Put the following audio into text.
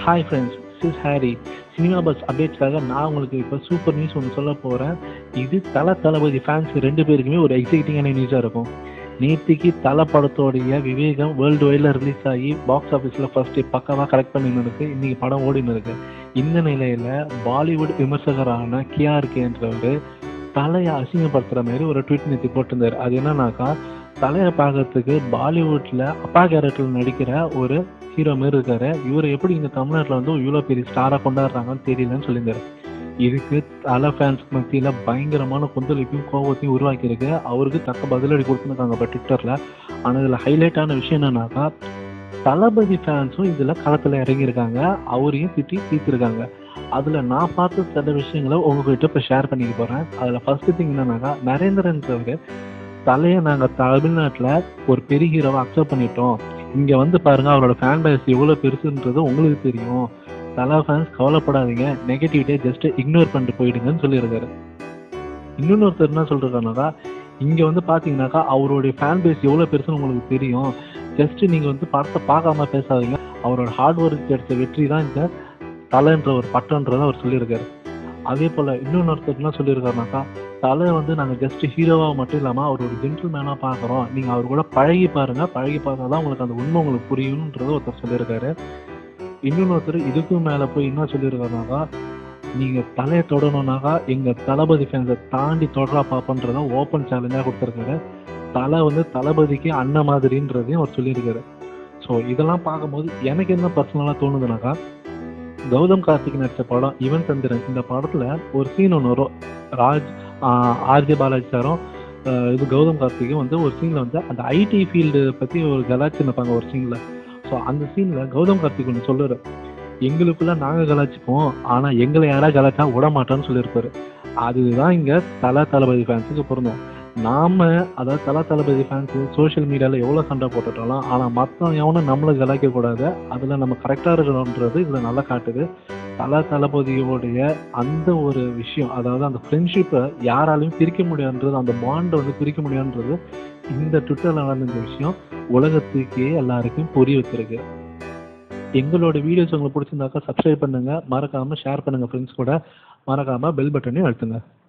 hi friends சிஸ் ஹாரி cinema buzz அப்டேட்ஸ்க்காக நான் உங்களுக்கு இப்போ சூப்பர் நியூஸ் ஒன்று சொல்ல போகிறேன் இது தல தளபதி ஃபேன்ஸ் ரெண்டு பேருக்குமே ஒரு எக்ஸைட்டிங்கான நியூஸாக இருக்கும் நேற்றுக்கு தல படத்தோடைய விவேகம் வேர்ல்டு வைடில் ரிலீஸ் ஆகி பாக்ஸ் ஆஃபீஸில் ஃபர்ஸ்ட் பக்காவாக கரெக்ட் பண்ணின்னு இருக்கு இன்னைக்கு படம் ஓடின்னு இருக்கு இந்த நிலையில் பாலிவுட் விமர்சகரான கியார்கேன்றவர் தலையை அசிங்கப்படுத்துகிற மாதிரி ஒரு ட்வீட் நேற்று போட்டிருந்தார் அது என்னன்னாக்கா தலையை பார்க்கறதுக்கு பாலிவுட்டில் அப்பா கேரக்டரில் நடிக்கிற ஒரு ஹீரோ மாரி இருக்காரு இவர் எப்படி இங்கே தமிழ்நாட்டில் வந்து இவ்வளோ பெரிய ஸ்டாராக கொண்டாடுறாங்கன்னு தெரியலன்னு சொல்லியிருந்தாரு இதுக்கு தலை ஃபேன்ஸ் மத்தியில் பயங்கரமான கொந்தளிப்பையும் கோபத்தையும் உருவாக்கியிருக்கு அவருக்கு தக்க பதிலடி கொடுத்துருக்காங்க இப்போ ட்விட்டரில் ஆனால் இதில் ஹைலைட்டான விஷயம் என்னன்னாக்கா தளபதி ஃபேன்ஸும் இதில் களத்தில் இறங்கியிருக்காங்க அவரையும் திட்டி தீர்த்திருக்காங்க அதில் நான் பார்த்த சில விஷயங்களை உங்ககிட்ட இப்போ ஷேர் பண்ணிக்க போகிறேன் அதில் ஃபர்ஸ்ட் திங் என்னன்னாக்கா நரேந்திரன்றவர் தலையை நாங்கள் தமிழ்நாட்டில் ஒரு பெரிய ஹீரோவை அக்செப்ட் பண்ணிட்டோம் இங்கே வந்து பாருங்க அவரோட ஃபேன் பேஸ் எவ்வளோ பெருசுன்றது உங்களுக்கு தெரியும் தலா ஃபேன்ஸ் கவலைப்படாதீங்க நெகட்டிவிட்டியை ஜஸ்ட் இக்னோர் பண்ணிட்டு போயிடுங்கன்னு சொல்லியிருக்காரு இன்னொன்று ஒருத்தர் என்ன சொல்றாருனாக்கா இங்கே வந்து பார்த்தீங்கன்னாக்கா அவருடைய ஃபேன் பேஸ் எவ்வளோ பெருசுன்னு உங்களுக்கு தெரியும் ஜஸ்ட் நீங்கள் வந்து படத்தை பார்க்காம பேசாதீங்க அவரோட ஹார்ட் ஒர்க் கிடைச்ச வெற்றி தான் இந்த தலைன்ற ஒரு பட்டன்றதை அவர் சொல்லியிருக்காரு அதே போல் இன்னொன்று ஒருத்தர் என்ன சொல்லியிருக்காருனாக்கா தலை வந்து நாங்கள் ஜஸ்ட் ஹீரோவாக மட்டும் இல்லாமல் அவர் ஒரு ஜென்டில்மேனாக பார்க்குறோம் நீங்கள் அவர் கூட பழகி பாருங்க பழகி பார்த்தா தான் உங்களுக்கு அந்த உண்மை உங்களுக்கு புரியும்ன்றது ஒருத்தர் சொல்லியிருக்காரு இன்னொன்று ஒருத்தர் இதுக்கும் மேலே போய் என்ன சொல்லியிருக்காருனாக்கா நீங்கள் தலையை தொடணும்னாக்கா எங்கள் தளபதி ஃபேன்ஸை தாண்டி தொடரா பார்ப்பன்றத ஓப்பன் சேலஞ்சாக கொடுத்துருக்காரு தலை வந்து தளபதிக்கு அண்ணன் மாதிரின்றதையும் அவர் சொல்லியிருக்காரு ஸோ இதெல்லாம் பார்க்கும்போது எனக்கு என்ன பர்சனலாக தோணுதுனாக்கா கௌதம் கார்த்திக் நடித்த படம் இவன் சந்திரன் இந்த படத்தில் ஒரு சீன் ஒன்று வரும் ராஜ் ஆர்ஜே பாலாஜி சாரும் ஆஹ் இது கௌதம் கார்த்திக்கும் வந்து ஒரு சீனில் வந்து அந்த ஐடி ஃபீல்டு பற்றி ஒரு கலாச்சி நிற்பாங்க ஒரு சீனில் ஸோ அந்த சீனில் கௌதம் கார்த்திக் ஒன்று சொல்லுறாரு எங்களுக்குள்ள நாங்கள் கலாச்சிப்போம் ஆனால் எங்களை யாராவது கலாச்சா விட மாட்டோம்னு சொல்லியிருப்பாரு அதுதான் இங்கே தல தளபதி ஃபேன்ஸுக்கு பொருந்தும் நாம அதாவது தல தளபதி ஃபேன்ஸு சோஷியல் மீடியாவில் எவ்வளோ சண்டை போட்டுட்டாலும் ஆனால் மற்றவன் எவனும் நம்மளை கலாய்க்கக்கூடாது அதில் நம்ம கரெக்டாக இருக்கணுன்றது இதில் நல்லா காட்டுது தல தளபதியோடைய அந்த ஒரு விஷயம் அதாவது அந்த ஃப்ரெண்ட்ஷிப்பை யாராலையும் பிரிக்க முடியாதுன்றது அந்த பாண்டை வந்து பிரிக்க முடியாதுன்றது இந்த ட்விட்டரில் நடந்த இந்த விஷயம் உலகத்துக்கே எல்லாருக்கும் புரிய வச்சிருக்கு எங்களோட வீடியோஸ் உங்களுக்கு பிடிச்சிருந்தாக்கா சப்ஸ்கிரைப் பண்ணுங்க மறக்காம ஷேர் பண்ணுங்க ஃப்ரெண்ட்ஸ் கூட மறக்காம பெல் பட்டனையும் அழுத்துங்க